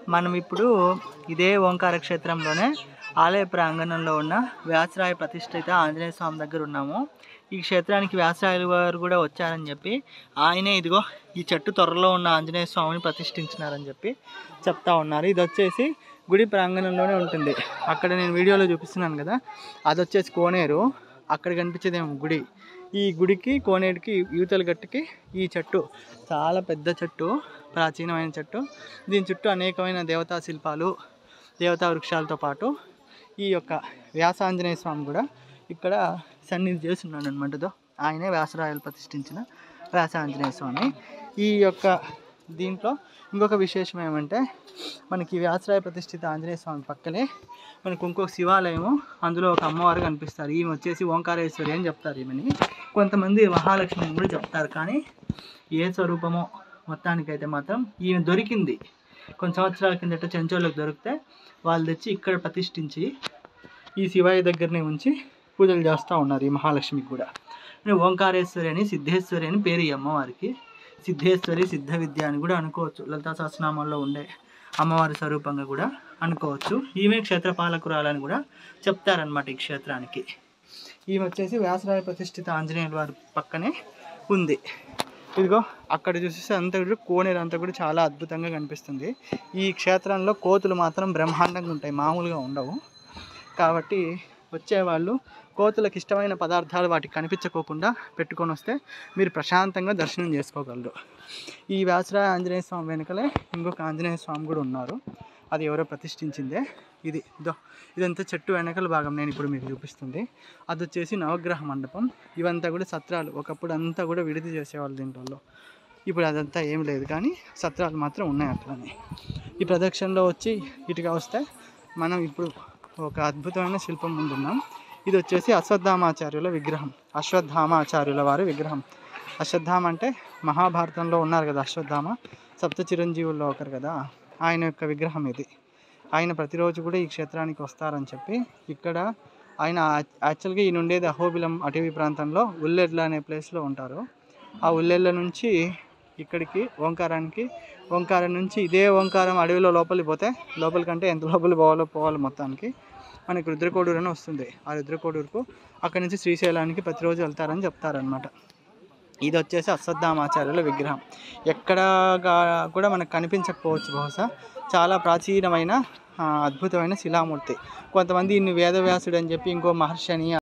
మనం ఇప్పుడు ఇదే ఓంకార క్షేత్రంలోనే ఆలయ ప్రాంగణంలో ఉన్న వ్యాసరాయ ప్రతిష్ఠిత ఆంజనేయ స్వామి దగ్గర ఉన్నాము ఈ క్షేత్రానికి వ్యాసరాయలు వారు కూడా వచ్చారని చెప్పి ఆయనే ఇదిగో ఈ చెట్టు త్వరలో ఉన్న ఆంజనేయ స్వామిని ప్రతిష్ఠించినారని చెప్పి చెప్తా ఉన్నారు ఇది వచ్చేసి గుడి ప్రాంగణంలోనే ఉంటుంది అక్కడ నేను వీడియోలో చూపిస్తున్నాను కదా అది వచ్చేసి కోనేరు అక్కడ కనిపించేదేమో గుడి ఈ గుడికి కోనేటికి యువతల గట్టుకి ఈ చెట్టు చాలా పెద్ద చెట్టు ప్రాచీనమైన చెట్టు దీని చుట్టూ అనేకమైన దేవతా శిల్పాలు దేవతా వృక్షాలతో పాటు ఈ యొక్క వ్యాసాంజనేయ స్వామి కూడా ఇక్కడ సన్నిధి చేస్తున్నాడు అనమాట ఆయనే వ్యాసరాయలు ప్రతిష్ఠించిన వ్యాసాంజనేయ స్వామి ఈ యొక్క దీంట్లో ఇంకొక విశేషం ఏమంటే మనకి వ్యాసరాయ ప్రతిష్ఠిత ఆంజనేయ స్వామి పక్కనే మనకు ఇంకొక శివాలయము అందులో ఒక అమ్మవారు కనిపిస్తారు ఈమె వచ్చేసి ఓంకారేశ్వరి అని చెప్తారు ఈమెని కొంతమంది మహాలక్ష్మి అని కూడా చెప్తారు కానీ ఏ స్వరూపమో మొత్తానికైతే మాత్రం ఈమె దొరికింది కొన్ని సంవత్సరాల కిందట చెంచోళ్ళకి దొరికితే వాళ్ళు తెచ్చి ఇక్కడ ప్రతిష్ఠించి ఈ శివయ్య దగ్గరనే ఉంచి పూజలు చేస్తూ ఉన్నారు ఈ మహాలక్ష్మికి కూడా అంటే ఓంకారేశ్వరి అని సిద్ధేశ్వరి అని పేరు ఈ అమ్మవారికి సిద్ధేశ్వరి సిద్ధ విద్య అని కూడా అనుకోవచ్చు లలితా సహస్రనామాల్లో ఉండే అమ్మవారి స్వరూపంగా కూడా అనుకోవచ్చు ఈమె క్షేత్రపాలకురాలని కూడా చెప్తారనమాట ఈ క్షేత్రానికి ఈమె వచ్చేసి వ్యాసరాయ ప్రతిష్ఠిత ఆంజనేయుల వారి పక్కనే ఉంది ఇదిగో అక్కడ చూసేసి అంతా కూడా కోనేరు అంతా కూడా చాలా అద్భుతంగా కనిపిస్తుంది ఈ క్షేత్రంలో కోతులు మాత్రం బ్రహ్మాండంగా ఉంటాయి మామూలుగా ఉండవు కాబట్టి వచ్చేవాళ్ళు కోతులకు ఇష్టమైన పదార్థాలు వాటికి కనిపించకోకుండా పెట్టుకొని వస్తే మీరు ప్రశాంతంగా దర్శనం చేసుకోగలరు ఈ వ్యాసరాయ ఆంజనేయ స్వామి వెనుకలే ఇంకొక ఆంజనేయ స్వామి కూడా ఉన్నారు అది ఎవరో ప్రతిష్ఠించిందే ఇది ఇదో ఇదంతా చెట్టు వెనకల భాగం నేను ఇప్పుడు మీకు చూపిస్తుంది అది వచ్చేసి నవగ్రహ మండపం ఇవంతా కూడా సత్రాలు ఒకప్పుడు అంతా కూడా విడిది చేసేవాళ్ళు దీంట్లో ఇప్పుడు అదంతా ఏం లేదు కానీ సత్రాలు మాత్రం ఉన్నాయి అట్లనే ఈ ప్రదక్షిణలో వచ్చి ఇటుగా వస్తే మనం ఇప్పుడు ఒక అద్భుతమైన శిల్పం ముందున్నాం ఇది వచ్చేసి అశ్వత్థామాచార్యుల విగ్రహం అశ్వత్థామాచార్యుల వారి విగ్రహం అశ్వత్థామ అంటే మహాభారతంలో ఉన్నారు కదా అశ్వత్థామ సప్త చిరంజీవుల్లో ఒకరు కదా ఆయన యొక్క విగ్రహం ఇది ఆయన ప్రతిరోజు కూడా ఈ క్షేత్రానికి వస్తారని చెప్పి ఇక్కడ ఆయన యాక్చువల్గా ఈయన ఉండేది అహోబిలం అటవీ ప్రాంతంలో ఉల్లెడ్ల అనే ప్లేస్లో ఉంటారు ఆ ఉల్లెళ్ళ నుంచి ఇక్కడికి ఓంకారానికి ఓంకారం నుంచి ఇదే ఓంకారం అడవిలో లోపలికి పోతే లోపలికంటే ఎంత లోపలికి పోవాలో పోవాలి మొత్తానికి మనకి రుద్రకోడూరు అని వస్తుంది ఆ రుద్రకోడూరుకు అక్కడి నుంచి శ్రీశైలానికి ప్రతిరోజు వెళ్తారని చెప్తారనమాట ఇది వచ్చేసి అశ్వత్థామాచార్యుల విగ్రహం ఎక్కడ కూడా మనకు కనిపించకపోవచ్చు బహుశా చాలా ప్రాచీనమైన ఆ, అద్భుతమైన శిలామూర్తి కొంతమంది ఇన్ని వేదవ్యాసుడు అని చెప్పి ఇంకో మహర్షి అని